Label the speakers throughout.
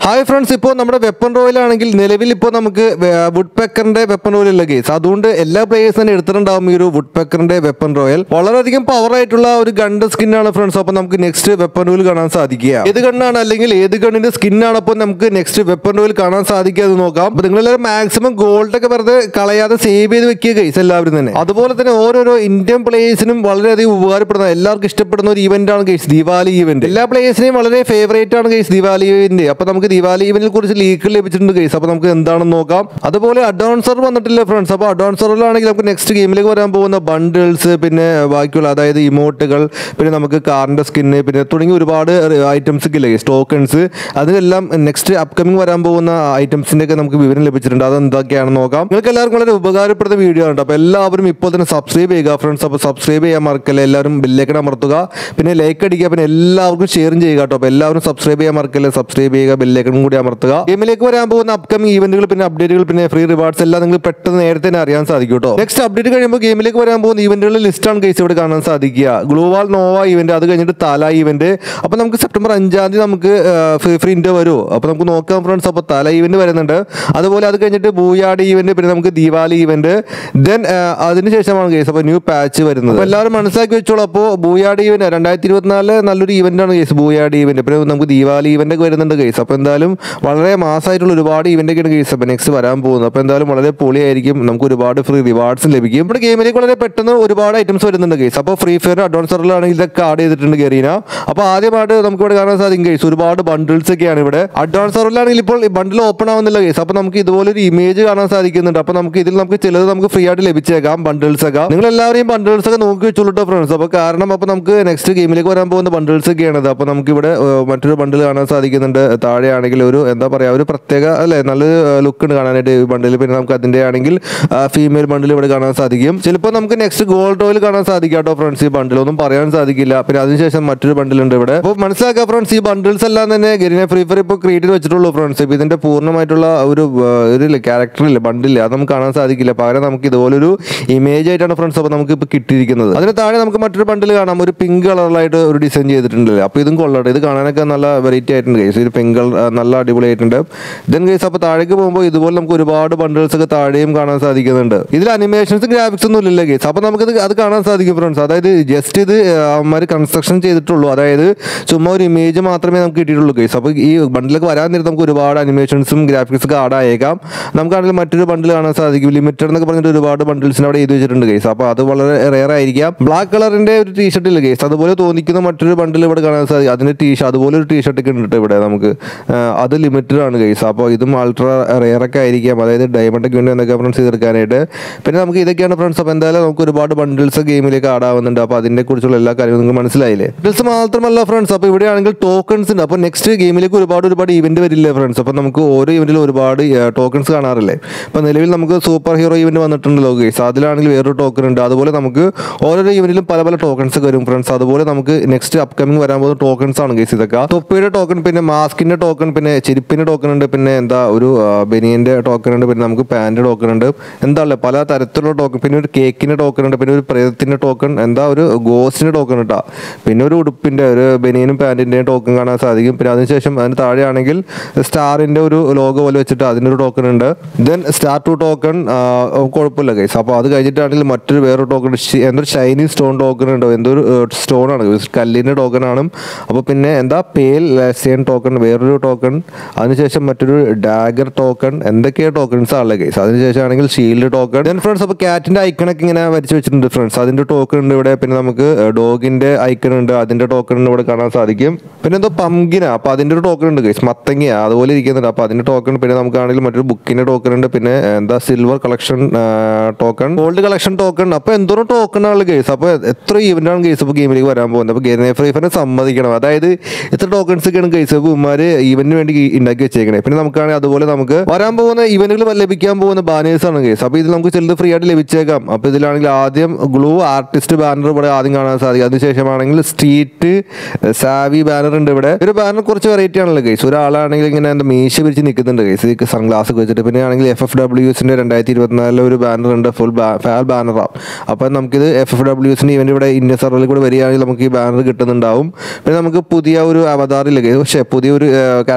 Speaker 1: hi friends ഇപ്പോൾ നമ്മുടെ weapon റോയിലാണെങ്കിൽ നിലവിൽ ഇപ്പോൾ നമുക്ക് വുഡ് പെക്കറിന്റെ വെപ്പൺ റോയിലുള്ള കേസ് അതുകൊണ്ട് എല്ലാ പ്ലേയേഴ്സ് തന്നെ എടുത്തിട്ടുണ്ടാവും ഈ ഒരു വുഡ് പെക്കറിന്റെ വെപ്പൺ റോയൽ വളരെയധികം പവർ ആയിട്ടുള്ള ഒരു ഗണ്ട് സ്കിന്നാണ് ഫ്രണ്ട്സ് അപ്പോൾ നമുക്ക് നെക്സ്റ്റ് വെപ്പൺ റോയിൽ കാണാൻ സാധിക്കുക ഏത് ഗണ്ണാണ് അല്ലെങ്കിൽ ഏത് ഗണ്ണിന്റെ സ്കിന്നാണ് അപ്പോൾ നമുക്ക് നെക്സ്റ്റ് വെപ്പൺ റോയിൽ കാണാൻ സാധിക്കുക എന്ന് നോക്കാം അപ്പോൾ നിങ്ങളെല്ലാവരും മാക്സിമം ഗോൾഡ് ഒക്കെ വെറുതെ കളയാതെ സേവ് ചെയ്ത് വെക്കുക കേസ് എല്ലാവരും തന്നെ അതുപോലെ തന്നെ ഓരോരോ ഇന്ത്യൻ പ്ലേയേഴ്സിനും വളരെയധികം ഉപകാരപ്പെടുന്ന എല്ലാവർക്കും ഇഷ്ടപ്പെടുന്ന ഒരു ഇവന്റ് ആണ് കേസ് ദിവാലി ഇവന്റ് എല്ലാ പ്ലേയേഴ്സിനെയും വളരെ ഫേവറേറ്റ് ആണ് കേസ് ദിവാലി ഇവന്റ് അപ്പൊ നമുക്ക് ദിവാലി ഇവന്റിനെ കുറിച്ച് ലീക്ക് ലഭിച്ചിട്ടുണ്ട് കേസ് അപ്പൊ നമുക്ക് എന്താണെന്ന് നോക്കാം അതുപോലെ അഡ്വാൻസർ വന്നിട്ടില്ല ഫ്രണ്ട്സ് അപ്പൊ അഡ്വാൻസറിലാണെങ്കിൽ നമുക്ക് നെക്സ്റ്റ് ഗെയിമിലേക്ക് വരാൻ പോകുന്ന ബണ്ടിൽസ് പിന്നെ ബാക്കിയുള്ള അതായത് ഇമോട്ടുകൾ പിന്നെ നമുക്ക് കാറിന്റെ സ്കിന്ന് പിന്നെ തുടങ്ങി ഒരുപാട് ഐറ്റംസ് ഒക്കെ ഇല്ലേ ടോക്കൺസ് അതിനെല്ലാം നെക്സ്റ്റ് അപ്കമിങ് വരാൻ പോകുന്ന ഐറ്റംസിന്റെ ഒക്കെ നമുക്ക് വിവരം ലഭിച്ചിട്ടുണ്ട് അത് എന്തൊക്കെയാണെന്ന് നോക്കാം നിങ്ങൾക്ക് എല്ലാവർക്കും വളരെ ഉപകാരപ്പെടുന്ന വീഡിയോ ആണ് അപ്പോൾ എല്ലാവരും ഇപ്പോൾ തന്നെ സബ്സ്ക്രൈബ് ചെയ്യുക ഫ്രണ്ട്സ് അപ്പോൾ സബ്സ്ക്രൈബ് ചെയ്യാൻ മറക്കല്ലേ എല്ലാവരും ബില്ലേക്കൺ അമർത്തുക പിന്നെ ലൈക്ക് അടിക്കുക പിന്നെ എല്ലാവർക്കും ഷെയറും ചെയ്യുക കേട്ടോ അപ്പോൾ എല്ലാവരും സബ്സ്ക്രൈബ് ചെയ്യാൻ മറക്കല്ലേ സബ്സ്ക്രൈബ് ചെയ്യുക ബില്ലേക്കണും കൂടി അമർത്തുക ഗെയിമിലേക്ക് വരാൻ പോകുന്ന അപ്കമിങ് ഈവന്റുകൾ പിന്നെ അപ്ഡേറ്റുകൾ പിന്നെ ഫ്രീ റിവാർഡ്സ് എല്ലാം നിങ്ങൾ പെട്ടെന്ന് നേരത്തെ തന്നെ അറിയാൻ സാധിക്കും കേട്ടോ നെക്സ്റ്റ് അപ്ഡേറ്റ് കഴിയുമ്പോൾ ഗെയിമിലേക്ക് വരാൻ പോകുന്ന ഈവന്റുകളുടെ ലിസ്റ്റാണ് കേസ് ഇവിടെ കാണാൻ സാധിക്കുക ഗ്ലൂവാൾ നോവ ഈവന്റ് അത് കഴിഞ്ഞിട്ട് തല ഈവന്റ് അപ്പോൾ നമുക്ക് സെപ്റ്റംബർ അഞ്ചാം തീയതി നമുക്ക് ഫ്രീ ഫ്രീ ഇന്ത്യ വരുമോ അപ്പോൾ നമുക്ക് നോക്കാം ഫ്രണ്ട്സ് അപ്പോൾ തല ഈവന്റ് വരുന്നുണ്ട് അതുപോലെ അത് കഴിഞ്ഞിട്ട് ബൂയാടി ഈവന്റ് പിന്നെ നമുക്ക് ദീപാവലി ഈവന്റ് ദെൻ അതിനുശേഷമാണ് കേസ് അപ്പോൾ ന്യൂ പാച്ച് വരുന്നത് അപ്പോൾ എല്ലാവരും മനസ്സിലാക്കി വെച്ചോളൂ അപ്പോൾ ബൂയാടി ഈവന്റ് രണ്ടായിരത്തി ഇരുപത്തിനാല് നല്ലൊരു ഈവന്റ് ആണ് കേസ് ബൂയാടി ഈവന്റ് പിന്നെ നമുക്ക് ദീപാവലി ഈവന്റ് ഒക്കെ വരുന്നുണ്ട് കേസ് അപ്പോൾ എന്തായാലും വളരെ മാസമായിട്ടുള്ള ഒരുപാട് ഈവന്റ് ഒക്കെയാണ് കേസ് അപ്പോൾ നെക്സ്റ്റ് വരാൻ പോകുന്നത് അപ്പോൾ എന്തായാലും വളരെ പൊളിയായിരിക്കും നമുക്ക് ഒരുപാട് ഫ്രീ റിവാർഡ്സും ലഭിക്കും നമ്മുടെ ഗെയിമിലേക്ക് വളരെ പെട്ടെന്ന് ഒരുപാട് ഐറ്റംസ് വരുന്നുണ്ട് കേസ് അപ്പോൾ ഫ്രീ ഫയർ അഡ്വാൻസറിലാണെങ്കിൽ ഇതൊക്കെ ആഡ് ചെയ്തിട്ടുണ്ട് ഗെറീന അപ്പോൾ ആദ്യമായിട്ട് നമുക്ക് ഇവിടെ കാണാൻ സാധിക്കും കേസ് ഒരുപാട് ബണ്ടിൽസ് ഒക്കെയാണ് ഇവിടെ അഡ്വാൻസറിലാണെങ്കിൽ ഇപ്പോൾ ബണ്ടിൽ ഓപ്പൺ ആവുന്നില്ല കേസ് അപ്പോൾ നമുക്ക് ഇതുപോലെ ഒരു ഇമേജ് കാണാൻ സാധിക്കുന്നുണ്ട് അപ്പോൾ നമുക്ക് ഇതിൽ നമുക്ക് ചിലത് നമുക്ക് ഫ്രീ ആയിട്ട് ലഭിച്ചേക്കാം ബണ്ടിൽസ് ഒക്കെ നിങ്ങൾ എല്ലാവരെയും ബണ്ടിൽസ് ഒക്കെ നോക്കി വെച്ചോളൂ ഫ്രണ്ട്സ് അപ്പോൾ കാരണം അപ്പോൾ നമുക്ക് നെക്സ്റ്റ് ഗെയിമിലേക്ക് വരാൻ പോകുന്ന ബണ്ടിൽസ് ഒക്കെയാണത് അപ്പോൾ നമുക്ക് ഇവിടെ ഏഹ്, മറ്റൊരു ബണ്ടിൽ കാണാൻ സാധിക്കുന്നുണ്ട് താഴെയാണെങ്കിൽ ഒരു എന്താ പറയുക ഒരു പ്രത്യേക അല്ലേ നല്ലൊരു ലുക്ക് ഉണ്ട് കാണാനായിട്ട് ഈ ബണ്ടിൽ പിന്നെ നമുക്ക് അതിൻ്റെ ആണെങ്കിൽ ഫീമെയിൽ ബണ്ടിൽ ഇവിടെ കാണാൻ സാധിക്കും ചിലപ്പോൾ നമുക്ക് നെക്സ്റ്റ് ഗോൾഡ് ഓയിൽ കാണാൻ സാധിക്കും കേട്ടോ ഫ്രണ്ട്സ് ഈ ബണ്ടിൽ ഒന്നും പറയാൻ സാധിക്കില്ല പിന്നെ അതിനുശേഷം മറ്റൊരു ബണ്ടിൽ ഉണ്ട് ഇവിടെ അപ്പോൾ മനസ്സിലാക്കുക ഫ്രണ്ട്സ് ഈ ബണ്ടിൽസ് എല്ലാം തന്നെ ഗരിനെ ഫ്രീ ഫയർ ഇപ്പോൾ ക്രിയേറ്റ് ചെയ്ത് വെച്ചിട്ടുള്ളൂ ഫ്രണ്ട്സ് ഇപ്പോൾ ഇതിൻ്റെ പൂർണ്ണമായിട്ടുള്ള ഒരു ആ, ഒരു ക്യാരക്ടറില്ല ബണ്ടില്ല അത് നമുക്ക് കാണാൻ സാധിക്കില്ല പകരം നമുക്ക് ഇതുപോലൊരു ഇമേജ് ആയിട്ടാണ് ഫ്രണ്ട്സ് അപ്പോൾ നമുക്ക് ഇപ്പോൾ കിട്ടിയിരിക്കുന്നത് അതിന് താഴെ നമുക്ക് മറ്റൊരു ബണ്ടിൽ കാണാം ഒരു പിങ്ക് കളറിലായിട്ട് ഒരു ഡിസൈൻ ചെയ്തിട്ടുണ്ടല്ലേ അപ്പോൾ ഇതും കൊള്ളട്ടെ ഇത് കാണാനൊക്കെ നല്ല വെറൈറ്റി ആയിട്ടുണ്ട് കേസ് ഒരു പിങ്ക് കളർ നല്ല അടിപൊളിയായിട്ടുണ്ട് ദെൻ കേസ് അപ്പോൾ താഴേക്ക് പോകുമ്പോൾ ഇതുപോലെ നമുക്ക് ഒരുപാട് ബണ്ടിൽസ് ഒക്കെ താഴെയും കാണാൻ സാധിക്കുന്നുണ്ട് ഇതിൽ അനിമേഷൻസ് ഗ്രാഫിക്സ് ഒന്നും ഇല്ലല്ലേ കേസ് അപ്പോൾ നമുക്കിത് അത് കാണാൻ സാധിക്കും ഫ്രണ്ട്സ് അതായത് ജസ്റ്റ് ഇത് അവന്മാർ കൺസ്ട്രക്ഷൻ ചെയ്തിട്ടുള്ളൂ അതായത് ചുമ്മാ ഒരു ഇമേജ് മാത്രമേ നമുക്ക് കിട്ടിയിട്ടുള്ളൂ കേസ് അപ്പോൾ ഈ ബണ്ടിലൊക്കെ വരാൻ നേരത്ത് നമുക്ക് ഒരുപാട് അനിമേഷൻസും ഗ്രാഫിക്സ് ഒക്കെ ആഡ് ആയേക്കാം നമുക്കാണെങ്കിൽ മറ്റൊരു ബണ്ടിൽ കാണാൻ സാധിക്കും ലിമിറ്റഡ് എന്നൊക്കെ പറഞ്ഞിട്ട് ഒരുപാട് ബണ്ടിൽസിന് അവിടെ എഴുതി വെച്ചിട്ടുണ്ട് കേസ് അപ്പോൾ അത് വളരെ റെയർ ആയിരിക്കാം ബ്ലാക്ക് കളറിന്റെ ഒരു ടീഷർട്ട് ഇല്ല കേസ് അതുപോലെ തോന്നിക്കുന്ന മറ്റൊരു ബണ്ടിൽ ഇവിടെ കാണാൻ സാധിക്കും അതിന്റെ ടീഷർട്ട് അതുപോലെ ഒരു ടീഷർട്ട് ഒക്കെ ഉണ്ട് ഇവിടെ നമുക്ക് ആ, അത് ലിമിറ്റഡ് ആണ് കേസ് അപ്പോൾ ഇതും അൾട്രാ റെയർ ഒക്കെ ആയിരിക്കാം അതായത് ഡയമണ്ട് ഒക്കെ ഉണ്ട് എന്നൊക്കെ ഫ്രണ്ട്സ് ചെയ്തെടുക്കാനായിട്ട് പിന്നെ നമുക്ക് ഇതൊക്കെയാണ് ഫ്രണ്ട്സ് അപ്പോൾ എന്തായാലും നമുക്ക് ഒരുപാട് ബണ്ടിൽസ് ഗെയിമിലേക്ക് ആഡ് ആവുന്നുണ്ട് അപ്പോൾ അതിനെ കുറിച്ചുള്ള എല്ലാ കാര്യങ്ങളും നിങ്ങൾക്ക് മനസ്സിലായില്ലേ ബണ്ടിൽസ് മാത്രമല്ല ഫ്രണ്ട്സ് അപ്പോൾ ഇവിടെ ആണെങ്കിൽ ടോക്കൺസ് ഉണ്ട് അപ്പോൾ നെക്സ്റ്റ് ഗെയിമിലേക്ക് ഒരുപാട് ഒരുപാട് ഇവന്റ് വരില്ലേ ഫ്രണ്ട്സ് അപ്പോൾ നമുക്ക് ഓരോ ഇവന്റിലും ഒരുപാട് ടോക്കൺസ് കാണാറില്ലേ അപ്പോൾ നിലവിൽ നമുക്ക് സൂപ്പർ ഹീറോ ഇവന്റ് വന്നിട്ടുണ്ടല്ലോ ഗേസ് അതിലാണെങ്കിൽ വേറൊരു ടോക്കൺ ഉണ്ട് അതുപോലെ നമുക്ക് ഓരോരോ ഇവന്റിലും പല പല ടോക്കൺസ് ഒക്കെ വരും ഫ്രണ്ട്സ് അതുപോലെ നമുക്ക് നെക്സ്റ്റ് അപ്കമിങ് വരാൻ പോകുന്ന ടോക്കൺസ് ആണ് ഗേസ് ഇതൊക്കെ തൊപ്പിയുടെ ടോക്കൺ പിന്നെ മാസ്കിന്റെ ടോക്കൺ പിന്നെ ചെരുപ്പിന്റെ ടോക്കൺ ഉണ്ട് പിന്നെ എന്താ ഒരു ബനിയന്റെ ടോക്കൺ ഉണ്ട് പിന്നെ നമുക്ക് പാന്റ് ടോക്കൺ ഉണ്ട് എന്താ ഉള്ളത് പല തരത്തിലുള്ള ടോക്കൺ പിന്നെ ഒരു കേക്കിന്റെ ടോക്കൺ ഉണ്ട് പിന്നെ ഒരു പ്രേതത്തിന്റെ ടോക്കൺ എന്താ ഒരു ഗോസ്റ്റിന്റെ ടോക്കൺ ഇട്ടാ പിന്നെ ഒരു ഉടുപ്പിന്റെ ഒരു ബനിയനും പാന്റിന്റെയും ടോക്കൺ കാണാൻ സാധിക്കും പിന്നെ അതിനുശേഷം അതിന് താഴെയാണെങ്കിൽ സ്റ്റാറിന്റെ ഒരു ലോഗോ പോലെ വെച്ചിട്ട് അതിനൊരു ടോക്കൺ ഉണ്ട് ദെൻ സ്റ്റാർ ടു ടോക്കൺ കുഴപ്പമില്ല ഗൈസ് അപ്പോൾ അത് കഴിഞ്ഞിട്ടാണെങ്കിൽ മറ്റൊരു വേറൊരു ടോക്കൺ എന്തൊരു ഷൈനി സ്റ്റോൺ ടോക്കൺ ഉണ്ടോ എന്തൊരു സ്റ്റോൺ ആണ് കല്ലിന്റെ ടോക്കൺ ആണ് അപ്പോൾ പിന്നെ എന്താ പേൽ ലെസിയൻ ടോക്കൺ വേറൊരു ടോക്കൺ അതിനുശേഷം മറ്റൊരു ഡാഗർ ടോക്കൺ എന്തൊക്കെയോ ടോക്കൺസ് ആണല്ലേ ഗൈസ് അതിനുശേഷം ആണെങ്കിൽ ഷീൽഡ് ടോക്കൺ ദെൻ ഫ്രണ്ട്സ് അപ്പോൾ ക്യാറ്റിന്റെ ഐക്കണൊക്കെ ഇങ്ങനെ വരച്ച് വെച്ചിട്ടുണ്ട് ഫ്രണ്ട്സ് അതിന്റെ ടോക്കൺ ഉണ്ട് ഇവിടെ പിന്നെ നമുക്ക് ഡോഗിന്റെ ഐക്കൺ ഉണ്ട് അതിന്റെ ടോക്കൺ ഇവിടെ കാണാൻ സാധിക്കും പിന്നെ എന്തോ പംകിന അപ്പോൾ അതിന്റെ ഒരു ടോക്കൺ ഉണ്ട് ഗൈസ് മത്തങ്ങ അതുപോലെ ഇരിക്കുന്നുണ്ട് അപ്പോൾ അതിന്റെ ടോക്കൺ പിന്നെ നമുക്കാണെങ്കിൽ മറ്റൊരു ബുക്കിന്റെ ടോക്കൺ ഉണ്ട് പിന്നെ എന്താ silver collection token gold collection token അപ്പോൾ എന്തോരം ടോക്കൺ ആണ് ഗൈസ് അപ്പോൾ എത്ര ഈവന്റ് ആണ് ഗൈസ് ഇപ്പോൾ ഗെയിമിലേക്ക് വരാൻ പോകുന്നത് അപ്പോൾ ഗെയിം ഫ്രീ ഫയറിനെ സമ്മതിക്കണം അതായത് ഇത്ര ടോക്കൺസ് ഒക്കെയാണ് ഗൈസ് അപ്പോൾ ഇവന്മാർ ഈവന്റിന് വേണ്ടി ഉണ്ടാക്കി വെച്ചേക്കണേ പിന്നെ നമുക്കാണെങ്കിൽ അതുപോലെ നമുക്ക് വരാൻ പോകുന്ന ഈവന്റുകൾ ലഭിക്കാൻ പോകുന്ന ബാനേഴ്സ് ആണ് ഗൈസ് അപ്പോൾ ഇതിൽ നമുക്ക് ചിലത് ഫ്രീ ആയിട്ട് ലഭിച്ചേക്കാം അപ്പോൾ ഇതിലാണെങ്കിൽ ആദ്യം ഗ്ലൂ ആർട്ടിസ്റ്റ് ബാനർ ഇവിടെ ആദ്യം കാണാൻ സാധിക്കും അതിനുശേഷമാണെങ്കിൽ സ്ട്രീറ്റ് സാവി ബാനർ ഉണ്ട് ഇവിടെ ഒരു ബാനർ കുറച്ച് വെറൈറ്റി ആണല്ലോ ഗൈസ് ഒരാളാണെങ്കിൽ ഇങ്ങനെ എന്താ മീശ പിരിച്ച് നിൽക്കുന്നുണ്ട് ഗൈസ് ഈ സൺഗ്ലാസ് ഒക്കെ വെച്ചിട്ട് പിന്നെ ആണെങ്കിൽ എഫ് എഫ് ഡബ്ല്യൂസിന്റെ രണ്ടായിരത്തി ഇരുപത്തിനാലിലെ ഒരു ബാനർ ഉണ്ട് ഫുൾ ഫാൽ ബാനറാണ് അപ്പോൾ നമുക്കിത് എഫ് എഫ് ഡബ്ല്യൂസിന്റെ ഇവന്റ് ഇവിടെ ഇന്ത്യ സർവറിൽ കൂടെ വരികയാണെങ്കിൽ നമുക്ക് ഈ ബാനർ കിട്ടുന്നുണ്ടാവും പിന്നെ നമുക്ക് പുതിയ ഒരു അവതാറില്ല ഗൈസ് പക്ഷേ പുതിയ ഒരു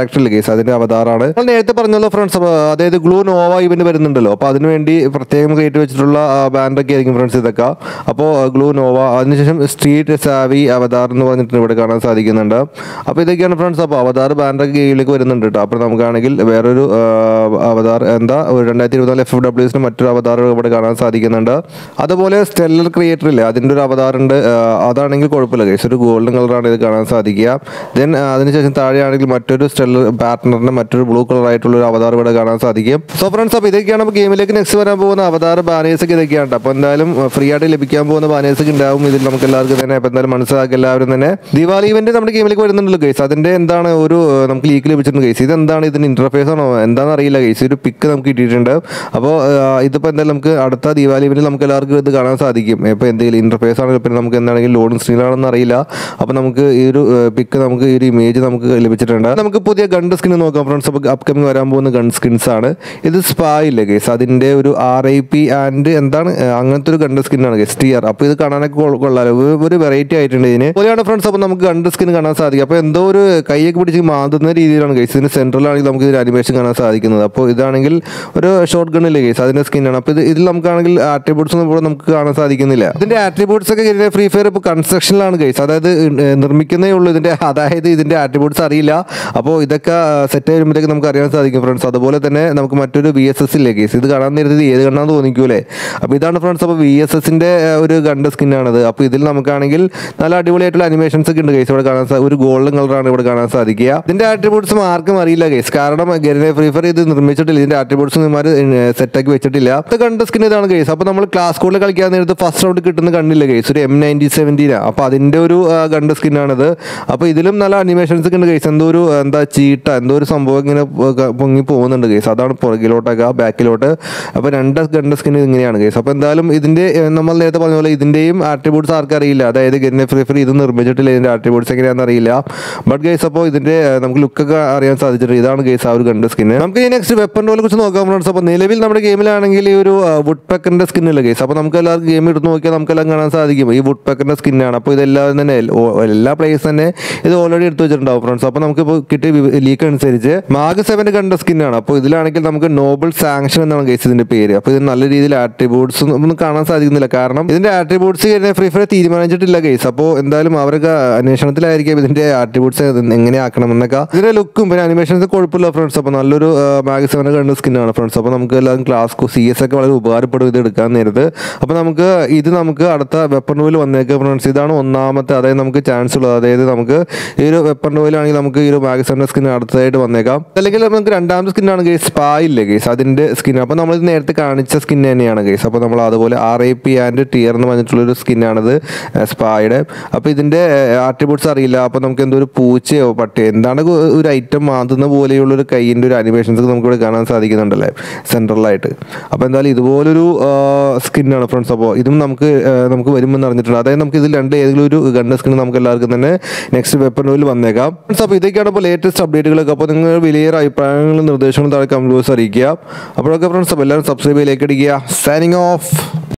Speaker 1: ക്യാരക്ടർ ഇല്ല കേസ് അതിന്റെ അവതാറാണ് നമ്മൾ നേരത്തെ പറഞ്ഞല്ലോ ഫ്രണ്ട്സ് അതായത് ഗ്ലൂ നോവ ഇവന്റ് വരുന്നുണ്ടല്ലോ അപ്പോൾ അതിനുവേണ്ടി പ്രത്യേകം കയറ്റി വെച്ചിട്ടുള്ള ബാൻഡൊക്കെ ആയിരിക്കും ഫ്രണ്ട്സ് ഇതൊക്കെ അപ്പോൾ ഗ്ലൂ നോവ അതിനുശേഷം സ്ട്രീറ്റ് സാവി അവതാർ എന്ന് പറഞ്ഞിട്ട് ഇവിടെ കാണാൻ സാധിക്കുന്നുണ്ട് അപ്പോൾ ഇതൊക്കെയാണ് ഫ്രണ്ട്സ് അപ്പോൾ അവതാർ ബാൻഡൊക്കെ ഗെയിമിലേക്ക് വരുന്നുണ്ട് കേട്ടോ അപ്പോൾ നമുക്കാണെങ്കിൽ വേറൊരു ആ, അവതാർ എന്താ ഒരു രണ്ടായിരത്തി ഇരുപത്തിനാല് എഫ് ഡബ്ല്യൂസിന് മറ്റൊരു അവതാർ ഇവിടെ കാണാൻ സാധിക്കുന്നുണ്ട് അതുപോലെ സ്റ്റെല്ലർ ക്രിയേറ്റർ ഇല്ലേ അതിൻ്റെ ഒരു അവതാർ ഉണ്ട് ആ, അതാണെങ്കിൽ കുഴപ്പമില്ല കേസ് ഒരു ഗോൾഡൻ കളറാണ് ഇത് കാണാൻ സാധിക്കുക ദെൻ അതിനുശേഷം താഴെയാണെങ്കിൽ മറ്റൊരു സ്റ്റെല്ലർ പാർട്ട്ണറിന്റെ മറ്റൊരു ബ്ലൂ കളർ ആയിട്ടുള്ള ഒരു അവതാർ ഇവിടെ കാണാൻ സാധിക്കും സോ ഫ്രണ്ട്സ് അപ്പോൾ ഇതൊക്കെയാണ് അപ്പോൾ ഗെയിമിലേക്ക് നെക്സ്റ്റ് വരാൻ പോകുന്ന അവതാർ ബാനേഴ്സ് ഒക്കെ ഇതൊക്കെയാണ് അപ്പോൾ എന്തായാലും ഫ്രീ ആയിട്ട് ലഭിക്കാൻ പോകുന്ന ബാനേഴ്സ് ഒക്കെ ഉണ്ടാവും ഇതിൽ നമുക്ക് എല്ലാവർക്കും തന്നെ അപ്പോൾ എന്തായാലും മനസ്സിലാക്കി എല്ലാവരും തന്നെ ദിവാലി ഇവന്റ് നമ്മുടെ ഗെയിമിലേക്ക് വരുന്നുണ്ടല്ലോ ഗൈസ് അതിന്റെ എന്താണ് ഒരു ആ, നമുക്ക് ലീക്ക് ലഭിച്ചിട്ടുണ്ട് ഗൈസ് ഇതെന്താണ് ഇതിന്റെ ഇന്റർഫേസ് ആണോ എന്താണെന്ന് അറിയില്ല ഗൈസ് ഒരു പിക്ക് നമുക്ക് കിട്ടിയിട്ടുണ്ട് അപ്പോൾ ഇതിപ്പോൾ എന്തായാലും നമുക്ക് അടുത്ത ദീപാവലി ഇവന്റിൽ നമുക്ക് എല്ലാവർക്കും ഇത് കാണാൻ സാധിക്കും ഇപ്പോൾ എന്തെങ്കിലും ഇന്റർഫേസ് ആണെങ്കിൽ പിന്നെ നമുക്ക് എന്താണെങ്കിലും ലോഡിംഗ് സ്ക്രീനാണെന്ന് അറിയില്ല അപ്പോൾ നമുക്ക് ഈ ഒരു പിക്ക് നമുക്ക് ഈ ഒരു ഇമേജ് നമുക്ക് ലഭിച്ചിട്ടുണ്ട് നമുക്ക് പുതിയ ഗണ്ട് സ്കിൻ നോക്കാം ഫ്രണ്ട്സ് അപ്പോൾ അപ്കമിങ് വരാൻ പോകുന്ന ഗൺ സ്കിൻസ് ആണ് ഇത് സ്പാ ഇല്ലേ ഗൈസ് അതിന്റെ ഒരു ആർ ഐ പി ആൻഡ് എന്താണ് ആ, അങ്ങനത്തെ ഒരു ഗണ്ട് സ്കിന്നാണ് ഗൈസ് ടിയർ അപ്പോൾ ഇത് കാണാനൊക്കെ കൊള്ള- കൊള്ളാലോ ഒരു- ഒരു വെറൈറ്റി ആയിട്ടുണ്ട് ഇതിന് പോലെയാണ് ഫ്രണ്ട്സ് അപ്പോൾ നമുക്ക് ഗണ്ട് സ്കിൻ കാണാൻ സാധിക്കും അപ്പോൾ എന്തോ ഒരു കൈയൊക്കെ പിടിച്ച് മാന്തുന്ന രീതിയിലാണ് ഗൈസ് ഇതിന് സെൻട്രലാണെങ്കിൽ നമുക്ക് ഇതിന് അനിമേഷൻ കാണാൻ സാധിക്കുന്നത് അപ്പോൾ ഇതാണെങ്കിൽ ഒരു ഷോർട്ട് ഗണ്ണില്ലേ ഗൈസ് അതിന്റെ സ്കിന്നാണ് അപ്പോൾ ഇത് ഇതിൽ നമുക്കാണെങ്കിൽ ആട്രിബ്യൂട്ട്സ് ഒന്നും ഇവിടെ നമുക്ക് കാണാൻ സാധിക്കുന്നില്ല ഇതിന്റെ ആട്രിബ്യൂട്ട്സ് ഒക്കെ ഇതിന്റെ ഫ്രീ ഫയർ ഇപ്പോൾ കൺസ്ട്രക്ഷനിലാണ് ഗൈസ് അതായത് ഏഹ്, നിർമ്മിക്കുന്നേ ഉള്ളൂ ഇതിന്റെ അതായത് ഇതിന്റെ ആട്രിബ്യൂട്ട്സ് അറിയില്ല അപ്പോൾ ഇതൊക്കെ സെറ്റ് വരുമ്പോഴത്തേക്ക് നമുക്ക് അറിയാൻ സാധിക്കും ഫ്രണ്ട്സ് അതുപോലെ തന്നെ നമുക്ക് മറ്റൊരു വി എസ് എസ് ഇല്ലേ ഗൈസ് ഇത് കാണാൻ നേരത്തെ ഏത് കണ്ണാന്ന് തോന്നിക്കൂലേ അപ്പോൾ ഇതാണ് ഫ്രണ്ട്സ് അപ്പോൾ വി എസ് എസിന്റെ ഒരു ഗണ്ട് സ്കിന്നാണത് അപ്പോൾ ഇതിൽ നമുക്കാണെങ്കിൽ നല്ല അടിപൊളിയായിട്ടുള്ള അനിമേഷൻസ് ഒക്കെ ഉണ്ട് ഗൈസ് ഇവിടെ കാണാൻ സാ- ഒരു ഗോൾഡൻ കളറാണ് ഇവിടെ കാണാൻ സാധിക്കുക ഇതിന്റെ ആട്രിബ്യൂട്ട്സ് ആർക്കും അറിയില്ല ഗൈസ് കാരണം ഗെരിനെ ഫ്രീ ഫയർ ഇത് നിർമ്മിച്ചിട്ടില്ല ഇതിന്റെ ആട്രിബ്യൂട്ട്സ് ഇമാർ സെറ്റാക്കി വെച്ചിട്ടില്ല ഇത് കണ്ട സ്കിൻ ഇതാണ് ഗൈസ് അപ്പോൾ നമ്മൾ ക്ലാസ് സ്കൂളിൽ കളിക്കാൻ നേരത്ത് ഫസ്റ്റ് റൗണ്ട് കിട്ടുന്ന കണ്ടില്ല ഗൈസ് ഒരു എം നയൻറ്റി സെവൻറ്റീനാ അപ്പോൾ അതിന്റെ ഒരു ഗണ്ട് സ്കിന്നാണിത് അപ്പോൾ ഇതിലും നല്ല അനിമേഷൻസ് ഒക്കെ ഉണ്ട് ഗൈസ് എന്തോ ഒരു എന്താ ചീട്ട എന്തോ ഒരു സംഭവം ഇങ്ങനെ പൊ- പൊങ്ങി പോകുന്നുണ്ട് ഗൈസ് അതാണ് പുറകിലോട്ടൊക്കെ ബാക്കിലോട്ട് അപ്പോൾ രണ്ട് ഗണ്ട് സ്കിൻ ഇങ്ങനെയാണ് ഗൈസ് അപ്പോൾ എന്തായാലും ഇതിന്റെ ഏഹ്, നമ്മൾ നേരത്തെ പറഞ്ഞ പോലെ ഇതിന്റെയും ആട്രിബ്യൂട്ട്സ് ആർക്കും അറിയില്ല അതായത് ഗെരിനെ ഫ്രീ ഫയർ ഇത് നിർമ്മിച്ചിട്ടില്ല ഇതിന്റെ ആട്രിബ്യൂട്ട്സ് എങ്ങനെയാണെന്ന് അറിയില്ല ബട്ട് ഗൈസ് അപ്പോൾ ഇതിന്റെ ഏഹ്, നമുക്ക് ലുക്കൊക്കെ അറിയാൻ സാധിച്ചിട്ടുണ്ട് ഇതാണ് ഗൈസ് ആ ഒരു ഗണ്ട് സ്കിന്ന് നമുക്ക് ഈ നെക്സ്റ്റ് വെപ്പൺ റോളെ കുറിച്ച് നോക്കാം ഫ്രണ്ട്സ് അപ്പോൾ നിലവിൽ നമ്മുടെ ഗെയിമിലാണെങ്കിൽ ഈ ഒരു വുഡ് പെക്കറിന്റെ സ്കിൻ ഇല്ല ഗൈസ് അപ്പോൾ നമുക്ക് എല്ലാവർക്കും ഗെയിം എടുത്ത് നോക്കിയാൽ നമുക്കെല്ലാം കാണാൻ സാധിക്കും ഈ വുഡ് പെക്കറിന്റെ സ്കിന്നാണ് അപ്പോൾ ഇതെല്ലാവരും തന്നെ എൽ- ഓ- എല്ലാ പ്ലേയേഴ്സ് തന്നെ ഇത് ഓൾറെഡി എടുത്ത് വെച്ചിട്ടുണ്ടാവും ഫ്രണ്ട്സ് അപ്പോൾ നമുക്ക് ഇപ്പോൾ കിട്ടിയ ലീക്ക് അനുസരിച്ച് മാഗ് സെവന്റെ കണ്ട സ്കിന്നാണ് അപ്പോൾ ഇതിലാണെങ്കിൽ നമുക്ക് നോബിൾ സാങ്ഷൻ എന്നാണ് ഗൈസ് ഇതിന്റെ പേര് അപ്പോൾ ഇത് നല്ല രീതിയിൽ ആട്രിബ്യൂട്ട്സ് ഒന്നും കാണാൻ സാധിക്കുന്നില്ല കാരണം ഇതിന്റെ ആട്രിബ്യൂട്ട്സ് ഫ്രീ ഫയർ തീരുമാനിച്ചിട്ടില്ല ഗൈസ് അപ്പോൾ എന്തായാലും അവരൊക്കെ അന്വേഷണത്തിലായിരിക്കും ഇതിന്റെ ആട്രിബ്യൂട്ട്സ് എങ്ങനെ ആക്കണം എന്നൊക്കെ ഇതിന്റെ ലുക്കും പിന്നെ അനിമേഷൻസ് കുഴപ്പമില്ല ഫ്രണ്ട്സ് അപ്പോൾ നല്ലൊരു മാഗ് സെവന്റെ കണ്ട സ്കിന്നാണ് ഫ്രണ്ട്സ് അപ്പോൾ നമുക്ക് എല്ലാവരും ക്ലാസ് സി എസ് ഒക്കെ വളരെ ഉപകാരപ്പെടും ഇത് എടുക്കാൻ നേരത്ത് അപ്പോൾ നമുക്ക് ഇത് നമുക്ക് അടുത്ത വെപ്പൺ റൂവിൽ വന്നേക്കുക ഫ്രണ്ട്സ് ഇതാണ് ഒന്നാമത്തെ അതായത് നമുക്ക് ചാൻസ് ഉള്ളത് അതായത് നമുക്ക് ഈ ഒരു വെപ്പൺ റൂവിലാണെങ്കിൽ നമുക്ക് ഈ ഒരു മാഗസറിന്റെ സ്കിൻ അടുത്തതായിട്ട് വന്നേക്കാം അല്ലെങ്കിൽ നമുക്ക് രണ്ടാമത്തെ സ്കിന്നാണ് ഗേസ് സ്പാ ഇല്ലേ ഗേസ് അതിന്റെ സ്കിൻ അപ്പോൾ നമ്മൾ ഇത് നേരത്തെ കാണിച്ച സ്കിൻ തന്നെയാണ് ഗേസ് അപ്പോൾ നമ്മൾ അതുപോലെ R I P and tear എന്ന് പറഞ്ഞിട്ടുള്ള ഒരു സ്കിന്നാണിത് സ്പായുടെ അപ്പോൾ ഇതിന്റെ ആട്രിബ്യൂട്ട്സ് അറിയില്ല അപ്പോൾ നമുക്ക് എന്തോ ഒരു പൂച്ചയോ പട്ടിയോ എന്താണ് ഒരു ഐറ്റം മാന്തുന്ന പോലെയുള്ള ഒരു കൈയിൻ്റെ ഒരു അനിമേഷൻസ് നമുക്ക് ഇവിടെ കാണാൻ സാധിക്കുന്നുണ്ടല്ലേ സെൻട്രലായിട്ട് അപ്പോൾ എന്തായാലും ഇതുപോലൊരു സ്കിന്നാണ് ഫ്രണ്ട്സ് അപ്പോൾ ഇതും നമുക്ക് ആ, നമുക്ക് വരുമെന്ന് അറിഞ്ഞിട്ടുണ്ട് അതായത് നമുക്ക് ഇതിൽ രണ്ട് ഏതെങ്കിലും ഒരു ഗണ്ട സ്കിൻ നമുക്ക് എല്ലാവർക്കും തന്നെ നെക്സ്റ്റ് വെപ്പണിൽ വന്നേക്കാം ഫ്രണ്ട്സ് അപ്പോൾ ഇതൊക്കെയാണ് ഇപ്പോൾ ലേറ്റസ്റ്റ് അപ്ഡേറ്റുകളൊക്കെ അപ്പോൾ നിങ്ങൾ വലിയ അഭിപ്രായങ്ങളും നിർദ്ദേശങ്ങളും താഴെ കമന്റ് ബോക്സ് അറിയിക്കുക അപ്പോഴൊക്കെ ഫ്രണ്ട്സ് അപ്പോൾ എല്ലാവരും സബ്സ്ക്രൈബ് ചെയ്ത് ലൈക്ക് അടിക്കുക സൈനിങ് ഓഫ്